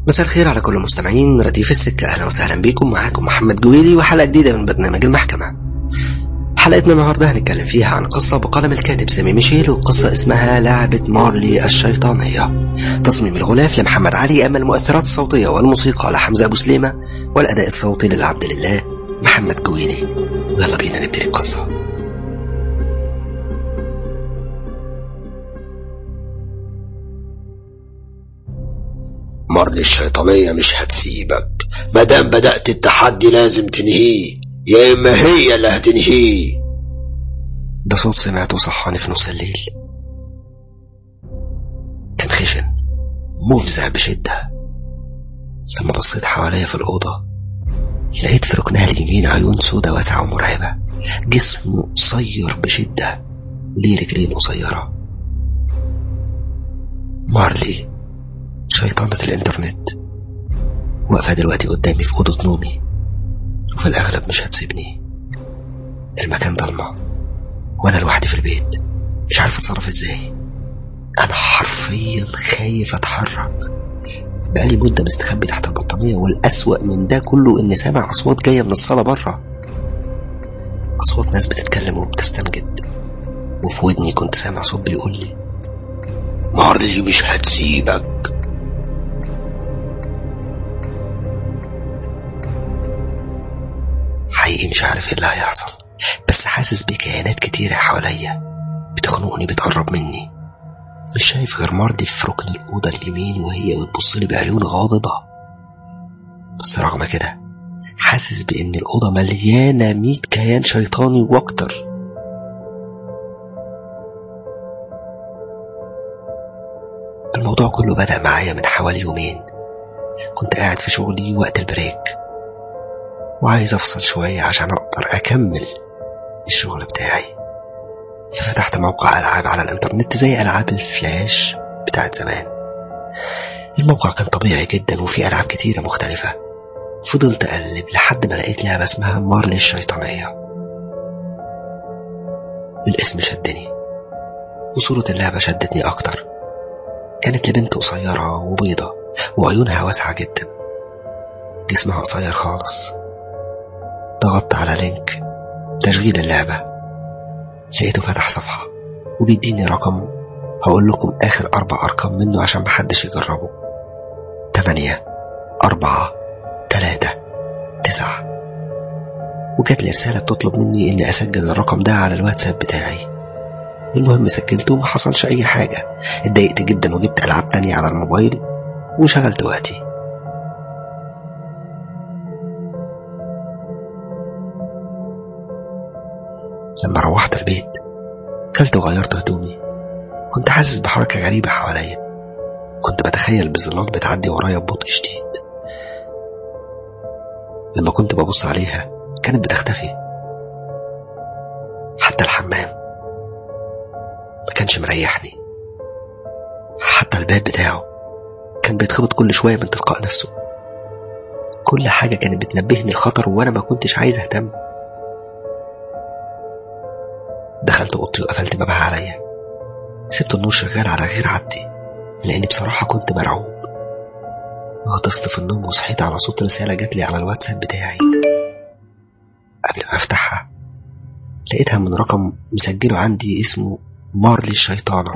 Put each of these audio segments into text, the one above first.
مساء الخير على كل المستمعين رديف السكة أهلا وسهلا بكم معاكم محمد جويلي وحلقة جديدة من برنامج المحكمة حلقتنا النهاردة هنتكلم فيها عن قصة بقلم الكاتب سامي ميشيل وقصة اسمها لعبة مارلي الشيطانية تصميم الغلاف لمحمد علي أما المؤثرات الصوتية والموسيقى لحمزة أبو سليمة والأداء الصوتي للعبد لله محمد جويلي يلا بينا نبتدي القصة مارلي الشيطانية مش هتسيبك مادام بدأت التحدي لازم تنهيه يا إما هي اللي هتنهيه ده صوت سمعته صحاني في نص الليل كان خشن مفزع بشدة لما بصيت حواليا في الأوضة لقيت في ركنها اليمين عيون سودة واسعة ومرعبة جسمه قصير بشدة وليه رجلين قصيرة مارلي شيطانة الإنترنت واقفة دلوقتي قدامي في أوضة نومي وفي الأغلب مش هتسيبني المكان ضلمة وأنا لوحدي في البيت مش عارف أتصرف إزاي أنا حرفيا خايف أتحرك بقالي مدة مستخبي تحت البطانية والأسوأ من ده كله إني سامع أصوات جاية من الصالة بره أصوات ناس بتتكلم وبتستنجد وفي ودني كنت سامع صوت بيقول لي مارلي مش هتسيبك حقيقي مش عارف ايه اللي هيحصل بس حاسس بكيانات كتيرة حواليا بتخنقني بتقرب مني مش شايف غير مرضي في ركن الأوضة اليمين وهي بتبص لي بعيون غاضبة بس رغم كده حاسس بإن الأوضة مليانة مية كيان شيطاني وأكتر الموضوع كله بدأ معايا من حوالي يومين كنت قاعد في شغلي وقت البريك وعايز أفصل شوية عشان أقدر أكمل الشغل بتاعي ففتحت موقع ألعاب على الإنترنت زي ألعاب الفلاش بتاعت زمان الموقع كان طبيعي جدا وفيه ألعاب كتيرة مختلفة فضلت أقلب لحد ما لقيت لعبة اسمها مارلي الشيطانية الاسم شدني وصورة اللعبة شدتني أكتر كانت لبنت قصيرة وبيضة وعيونها واسعة جدا جسمها قصير خالص ضغطت على لينك تشغيل اللعبة لقيته فتح صفحة وبيديني رقم هقول لكم آخر أربع أرقام منه عشان محدش يجربه تمانية أربعة تلاتة تسعة وجات لي رسالة بتطلب مني إني أسجل الرقم ده على الواتساب بتاعي المهم سجلته وما حصلش أي حاجة اتضايقت جدا وجبت ألعاب تانية على الموبايل وشغلت وقتي لما روحت البيت كلت وغيرت هدومي كنت حاسس بحركة غريبة حواليا كنت بتخيل بظلال بتعدي ورايا ببطء شديد لما كنت ببص عليها كانت بتختفي حتى الحمام ما كانش مريحني حتى الباب بتاعه كان بيتخبط كل شوية من تلقاء نفسه كل حاجة كانت بتنبهني الخطر وأنا ما كنتش عايز أهتم دخلت اوضتي وقفلت بابها عليا سبت النور شغال على غير عادتي لاني بصراحة كنت مرعوب غطست في النوم وصحيت على صوت رسالة جاتلي على الواتساب بتاعي قبل ما افتحها لقيتها من رقم مسجله عندي اسمه مارلي الشيطانة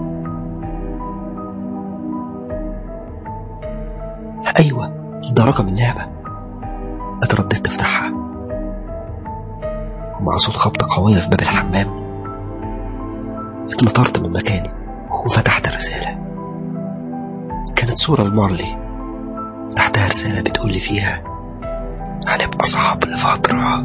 أيوة ده رقم اللعبة اترددت افتحها ومع صوت خبطة قوية في باب الحمام اتنطرت من مكاني وفتحت الرسالة كانت صورة لمارلي تحتها رسالة بتقولي فيها هنبقى صحاب لفترة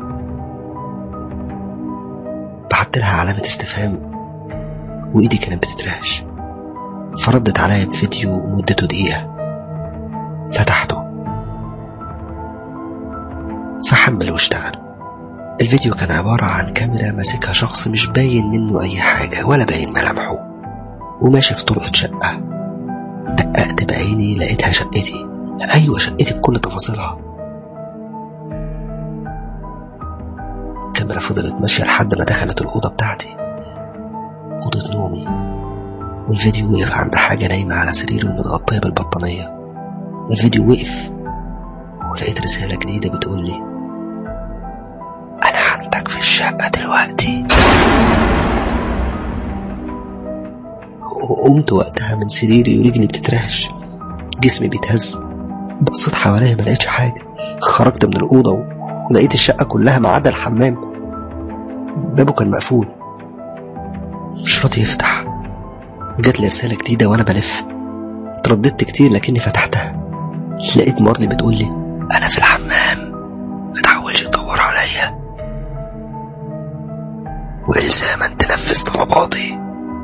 بعت لها علامة استفهام وإيدي كانت بتترعش فردت عليا بفيديو مدته دقيقة فتحته فحمل واشتغل الفيديو كان عبارة عن كاميرا ماسكها شخص مش باين منه أي حاجة ولا باين ملامحه وماشي في طرقة شقة دققت بعيني لقيتها شقتي أيوة شقتي بكل تفاصيلها الكاميرا فضلت ماشية لحد ما دخلت الأوضة بتاعتي أوضة نومي والفيديو وقف عند حاجة نايمة على سرير ومتغطية بالبطانية الفيديو وقف ولقيت رسالة جديدة بتقول لي أنا عندك في الشقة دلوقتي قمت وقتها من سريري ورجلي بتترعش جسمي بيتهز بصيت حواليا ما لقيتش حاجة خرجت من الأوضة ولقيت الشقة كلها ما عدا الحمام بابه كان مقفول مش راضي يفتح جات لي رسالة جديدة وأنا بلف اترددت كتير لكني فتحتها لقيت مارلي بتقول لي أنا في الحمام ما تحاولش تدور عليا وإلزاما تنفذ طلباتي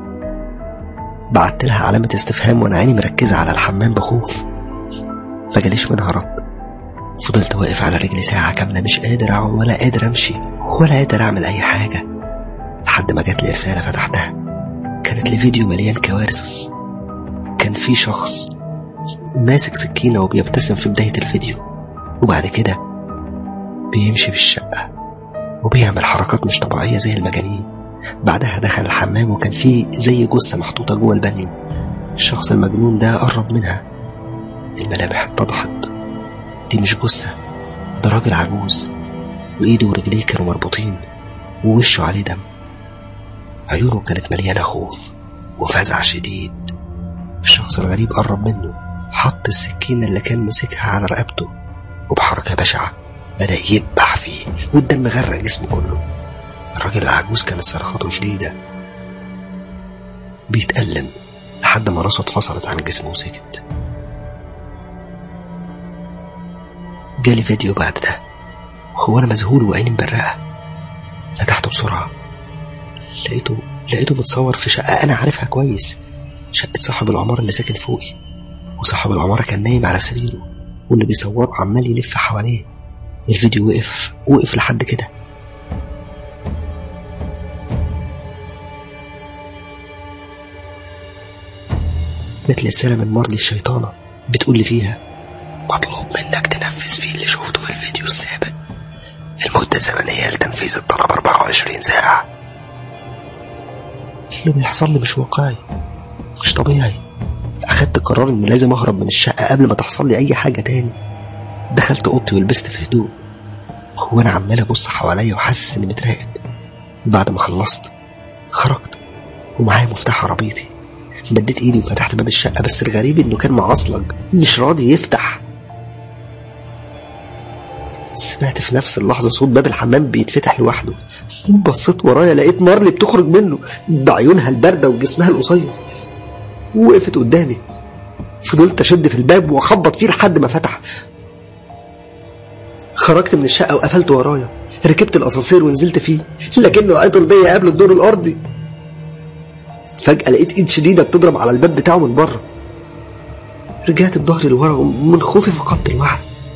بعت لها علامة استفهام وأنا عيني مركزة على الحمام بخوف ما جاليش منها رد فضلت واقف على رجلي ساعة كاملة مش قادر أقعد ولا قادر أمشي ولا قادر أعمل أي حاجة لحد ما جات لي رسالة فتحتها كانت لفيديو مليان كوارث كان في شخص ماسك سكينة وبيبتسم في بداية الفيديو وبعد كده بيمشي في الشقة وبيعمل حركات مش طبيعية زي المجانين بعدها دخل الحمام وكان فيه زي جثة محطوطة جوه البانيو الشخص المجنون ده قرب منها الملامح اتضحت دي مش جثة ده راجل عجوز وإيده ورجليه كانوا مربوطين ووشه عليه دم عيونه كانت مليانة خوف وفزع شديد الشخص الغريب قرب منه حط السكينة اللي كان مسكها على رقبته وبحركة بشعة بدأ يذبح فيه والدم غرق جسمه كله الراجل العجوز كانت صرخاته شديدة بيتألم لحد ما راسه اتفصلت عن جسمه وسكت جالي فيديو بعد ده هو أنا مذهول وعيني مبرقة فتحته بسرعة لقيته لقيته متصور في شقة أنا عارفها كويس شقة صاحب العمارة اللي ساكن فوقي وصاحب العمارة كان نايم على سريره واللي بيصوره عمال يلف حواليه الفيديو وقف وقف لحد كده جات لي رسالة من مارلي الشيطانة بتقول لي فيها مطلوب منك تنفذ فيه اللي شفته في الفيديو السابق المدة الزمنية لتنفيذ الطلب 24 ساعة اللي بيحصل لي مش واقعي مش طبيعي أخدت قرار إني لازم أهرب من الشقة قبل ما تحصل لي أي حاجة تاني دخلت أوضتي ولبست في هدوء هو أنا عمال أبص حواليا وحاسس إني متراقب بعد ما خلصت خرجت ومعايا مفتاح عربيتي مديت ايدي وفتحت باب الشقة بس الغريب انه كان معصلج مش راضي يفتح سمعت في نفس اللحظة صوت باب الحمام بيتفتح لوحده بصيت ورايا لقيت مارلي بتخرج منه بعيونها الباردة وجسمها القصير وقفت قدامي فضلت اشد في الباب واخبط فيه لحد ما فتح خرجت من الشقة وقفلت ورايا ركبت الاسانسير ونزلت فيه لكنه عطل بيا قبل الدور الارضي فجأة لقيت ايد شديدة بتضرب على الباب بتاعه من بره رجعت بظهري لورا ومن خوفي فقدت الوعي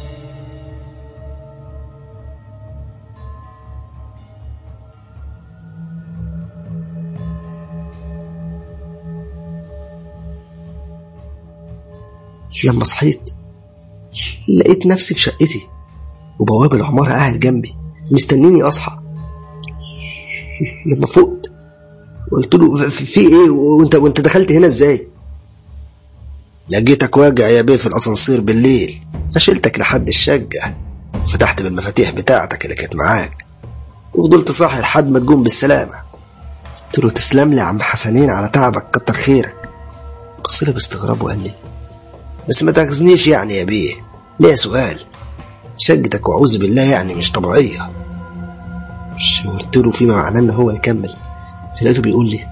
لما صحيت لقيت نفسي في شقتي وبواب العمارة قاعد جنبي مستنيني أصحى لما فقت قلت له في ايه وانت وانت دخلت هنا ازاي لقيتك واجع يا بيه في الاسانسير بالليل فشلتك لحد الشقة فتحت بالمفاتيح بتاعتك اللي كانت معاك وفضلت صاحي لحد ما تقوم بالسلامة قلت له تسلم لي يا عم حسنين على تعبك كتر خيرك بص لي باستغراب وقال لي بس ما تاخذنيش يعني يا بيه ليه سؤال شقتك وأعوذ بالله يعني مش طبيعية شاورت له فيما معناه ان هو يكمل لقيته بيقول لي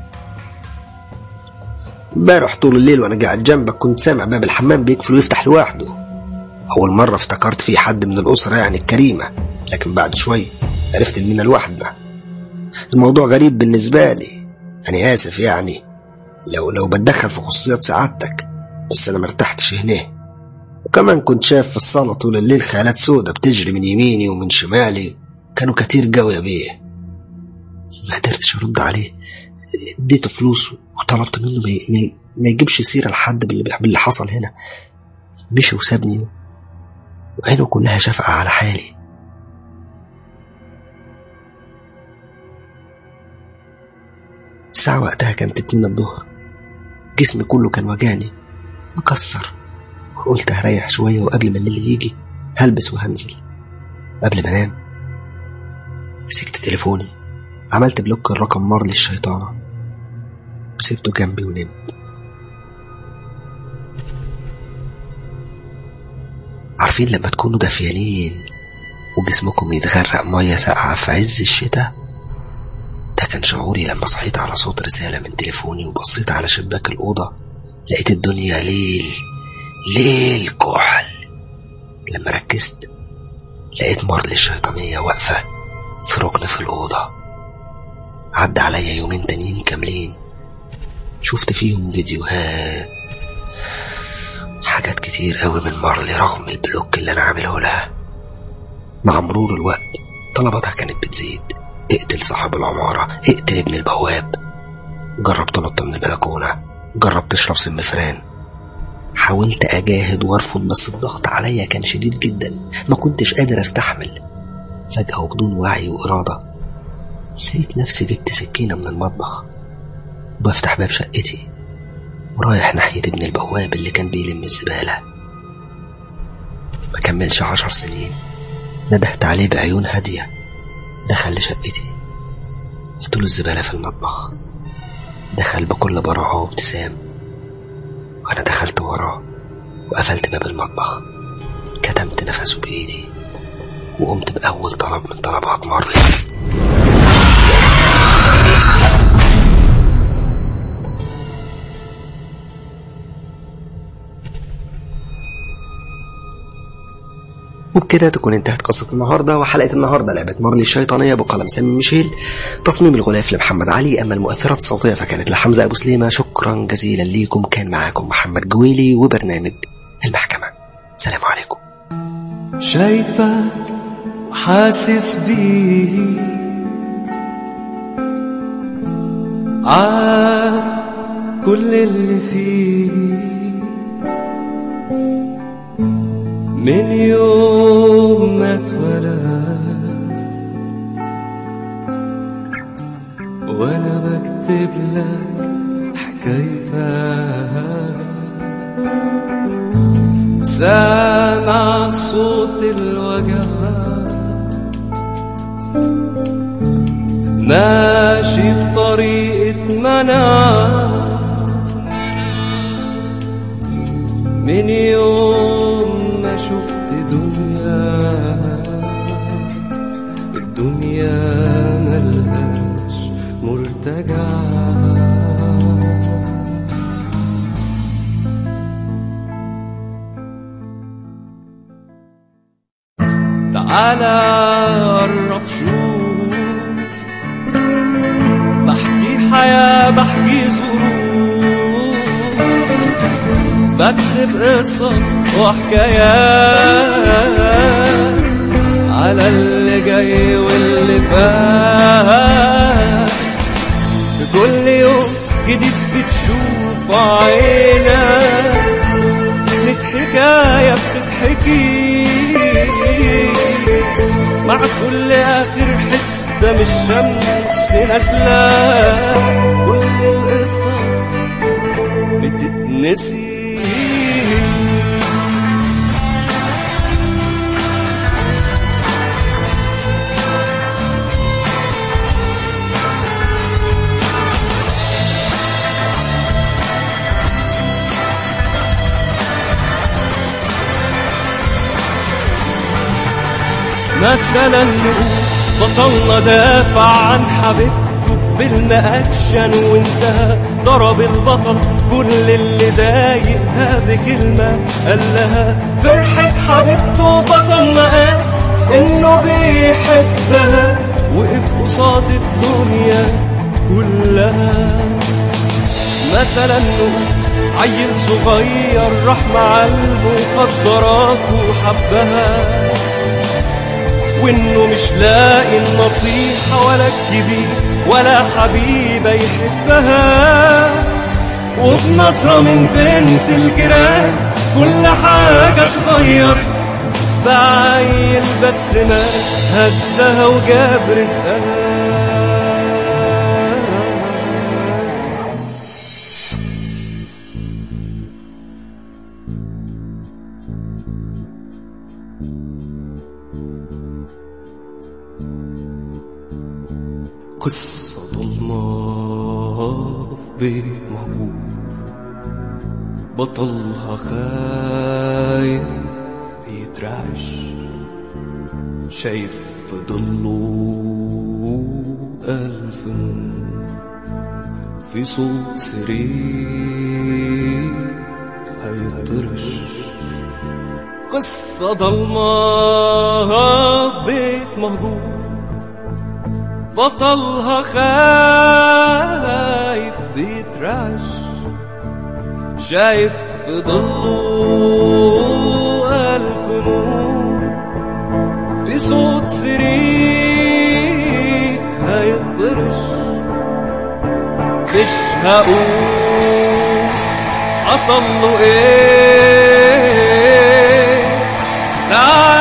امبارح طول الليل وانا قاعد جنبك كنت سامع باب الحمام بيقفل ويفتح لوحده اول مره افتكرت فيه حد من الاسره يعني الكريمه لكن بعد شوي عرفت اننا لوحدنا الموضوع غريب بالنسبه لي انا اسف يعني لو لو بتدخل في خصوصيات سعادتك بس انا مرتحتش هنا وكمان كنت شايف في الصالة طول الليل خيالات سودة بتجري من يميني ومن شمالي كانوا كتير قوي يا بيه ما قدرتش ارد عليه اديته فلوس وطلبت منه ما, ما يجيبش سيره لحد باللي, باللي حصل هنا مشي وسابني وعينه كلها شفقة على حالي الساعة وقتها كانت اتنين الظهر جسمي كله كان وجعني مكسر قلت هريح شوية وقبل ما الليل يجي هلبس وهنزل قبل ما انام مسكت تليفوني عملت بلوك الرقم مار للشيطانة وسبته جنبي ونمت عارفين لما تكونوا دافيانين وجسمكم يتغرق مية ساقعة في عز الشتاء ده كان شعوري لما صحيت على صوت رسالة من تليفوني وبصيت على شباك الأوضة لقيت الدنيا ليل ليل كحل لما ركزت لقيت مارلي الشيطانية واقفة في ركن في الأوضة عدى عليا يومين تانيين كاملين شفت فيهم فيديوهات حاجات كتير قوي من مارلي رغم البلوك اللي أنا عامله لها مع مرور الوقت طلباتها كانت بتزيد اقتل صاحب العمارة اقتل ابن البواب جرب تنط من البلكونة جرب تشرب سم فران حاولت أجاهد وأرفض بس الضغط عليا كان شديد جدا ما كنتش قادر أستحمل فجأة وبدون وعي وإرادة لقيت نفسي جبت سكينة من المطبخ وبفتح باب شقتي ورايح ناحية ابن البواب اللي كان بيلم الزبالة ما كملش عشر سنين ندهت عليه بعيون هادية دخل لشقتي قلت له الزبالة في المطبخ دخل بكل براعة وابتسام وأنا دخلت وراه وقفلت باب المطبخ كتمت نفسه بإيدي وقمت بأول طلب من طلبات مارلي وبكده تكون انتهت قصة النهاردة وحلقة النهاردة لعبة مارلي الشيطانية بقلم سامي ميشيل تصميم الغلاف لمحمد علي أما المؤثرات الصوتية فكانت لحمزة أبو سليمة شكرا جزيلا ليكم كان معاكم محمد جويلي وبرنامج المحكمة سلام عليكم شايفة وحاسس بيه عارف كل اللي فيه من يوم ما اتولد وانا بكتب لك حكايتها سامع صوت الوجع ماشي في طريقة منع من يوم ما شفت دنيا الدنيا ملهاش مرتجع تعالى قرب شوف بحكي حياة بحكي ظروف بكتب قصص وحكايات على اللي جاي واللي فات في كل يوم جديد بتشوف عينك كانت حكاية بتتحكي مع كل آخر حتة من الشمس نازلة كل القصص بتتنسي مثلا نقول بطلنا دافع عن حبيبته في فيلم اكشن وانتهى ضرب البطل كل اللي ضايقها بكلمة قال لها فرحة حبيبته بطلنا قال انه بيحبها وقف قصاد الدنيا كلها مثلا نقول عيل صغير راح مع المخدرات وحبها وانه مش لاقي النصيحة ولا الكبير ولا حبيبة يحبها وبنظرة من بنت الجيران كل حاجة اتغير بعيل بس ما هزها وجاب رزقها قصة ضلمة في بيت مهجور بطلها خايف بيترعش شايف في ضله ألف نور في صوت سرير هيطرش قصة ضلمة في بيت مهجور بطلها خايف بيترعش شايف في ضله ألف نور في صوت سرير هيطرش مش هقول حصل له ايه لا